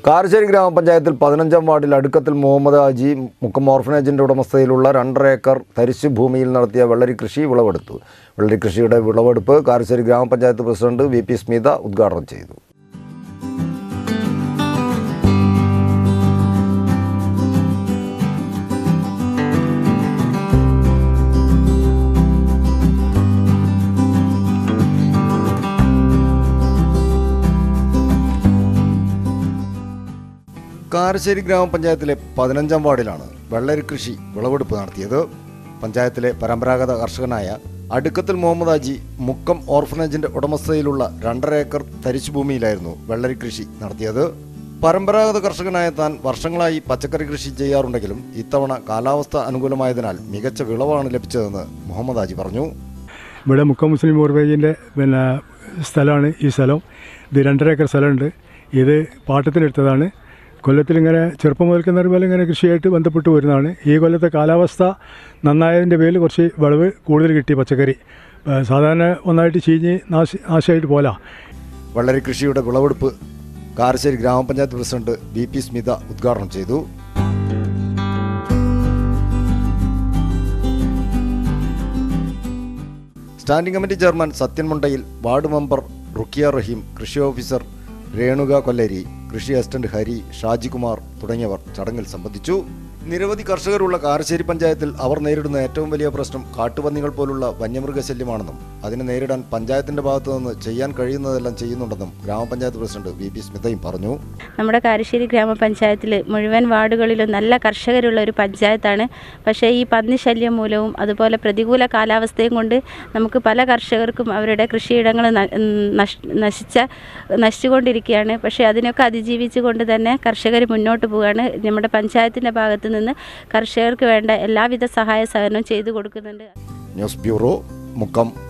കാരശ്ശേരി ഗ്രാമപഞ്ചായത്തിൽ പതിനഞ്ചാം വാർഡിൽ അടുക്കത്തിൽ മുഹമ്മദ് ഹാജി മുക്കം ഓർഫനേജിൻ്റെ ഉടമസ്ഥയിലുള്ള രണ്ടര ഏക്കർ തരിശു ഭൂമിയിൽ നടത്തിയ വെള്ളരി കൃഷി വിളവെടുത്തു വെള്ളരി കൃഷിയുടെ വിളവെടുപ്പ് കാരശ്ശേരി ഗ്രാമപഞ്ചായത്ത് പ്രസിഡന്റ് വി പി സ്മിത ഉദ്ഘാടനം ചെയ്തു കാരശ്ശേരി ഗ്രാമപഞ്ചായത്തിലെ പതിനഞ്ചാം വാർഡിലാണ് വെള്ളരി കൃഷി വിളവെടുപ്പ് നടത്തിയത് പഞ്ചായത്തിലെ പരമ്പരാഗത കർഷകനായ അടുക്കത്തിൽ മുഹമ്മദ് ഹാജി മുക്കം ഓർഫനേജിന്റെ ഉടമസ്ഥയിലുള്ള രണ്ടര ഏക്കർ തരിശുഭൂമിയിലായിരുന്നു വെള്ളരി കൃഷി നടത്തിയത് പരമ്പരാഗത കർഷകനായ താൻ വർഷങ്ങളായി പച്ചക്കറി കൃഷി ചെയ്യാറുണ്ടെങ്കിലും ഇത്തവണ കാലാവസ്ഥ അനുകൂലമായതിനാൽ മികച്ച വിളവാണ് ലഭിച്ചതെന്ന് മുഹമ്മദ് ഹാജി പറഞ്ഞു ഇവിടെ മുക്കം മുസ്ലിം ഓർവേജിൻ്റെ പിന്നെ സ്ഥലമാണ് ഈ സ്ഥലം ഇത് രണ്ടര ഏക്കർ സ്ഥലമുണ്ട് ഇത് പാട്ടത്തിനെടുത്തതാണ് കൊല്ലത്തിൽ ഇങ്ങനെ ചെറുപ്പം മുതൽക്കുന്ന പോലെ ഇങ്ങനെ കൃഷിയായിട്ട് ബന്ധപ്പെട്ട് വരുന്നതാണ് ഈ കൊല്ലത്തെ കാലാവസ്ഥ നന്നായതിൻ്റെ പേരിൽ കുറച്ച് വിളവ് കൂടുതൽ കിട്ടി പച്ചക്കറി ഏ, സാധാരണ ഒന്നായിട്ട് ചീഞ്ഞ് നാശ നാശമായിട്ട് പോലാ വെള്ളരി കൃഷിയുടെ വിളവെടുപ്പ് കാരശ്ശേരി ഗ്രാമപഞ്ചായത്ത് പ്രസിഡന്റ് ബി പി സ്മിത ഉദ്ഘാടനം ചെയ്തു standing committee chairman Sathyan Mundayil ward member Rukkiya Rahim കൃഷി ഓഫീസർ രേണുക കൊല്ലേരി കൃഷി അസിസ്റ്റന്റ് ഹരി ഷാജികുമാർ തുടങ്ങിയവർ ചടങ്ങിൽ സംബന്ധിച്ചു നിരവധി കർഷകരുള്ള കാരശ്ശേരി പഞ്ചായത്തിൽ അവർ നേരിടുന്ന ഏറ്റവും വലിയ പ്രശ്നം കാട്ടുപന്നികൾ പോലുള്ള വന്യമൃഗശല്യമാണെന്നും അതിനെ നേരിടാൻ പഞ്ചായത്തിന്റെ ഭാഗത്തു നിന്ന് ചെയ്യാൻ കഴിയുന്നതെല്ലാം ചെയ്യുന്നുണ്ടെന്നും ഗ്രാമപഞ്ചായത്ത് പ്രസിഡന്റ് വി പി സ്മിതയും പറഞ്ഞു നമ്മുടെ കാരശ്ശേരി ഗ്രാമപഞ്ചായത്തിൽ മുഴുവൻ വാർഡുകളിലും നല്ല കർഷകരുള്ള ഒരു പഞ്ചായത്താണ് പക്ഷേ ഈ പന്നി ശല്യം മൂലവും അതുപോലെ പ്രതികൂല കാലാവസ്ഥയും കൊണ്ട് നമുക്ക് പല കർഷകർക്കും അവരുടെ കൃഷിയിടങ്ങൾ ന- ഉം, നഷ്- നശിച്ച നശിച്ചുകൊണ്ടിരിക്കുകയാണ് പക്ഷേ അതിനൊക്കെ അതിജീവിച്ചുകൊണ്ട് തന്നെ കർഷകർ മുന്നോട്ട് പോവുകയാണ് നമ്മുടെ പഞ്ചായത്തിൻ്റെ ഭാഗത്തു നിന്ന് കർഷകർക്ക് വേണ്ട എല്ലാവിധ സഹായ സഹകരണവും ചെയ്തു കൊടുക്കുന്നുണ്ട് ന്യൂസ് ബ്യൂറോ മുക്കം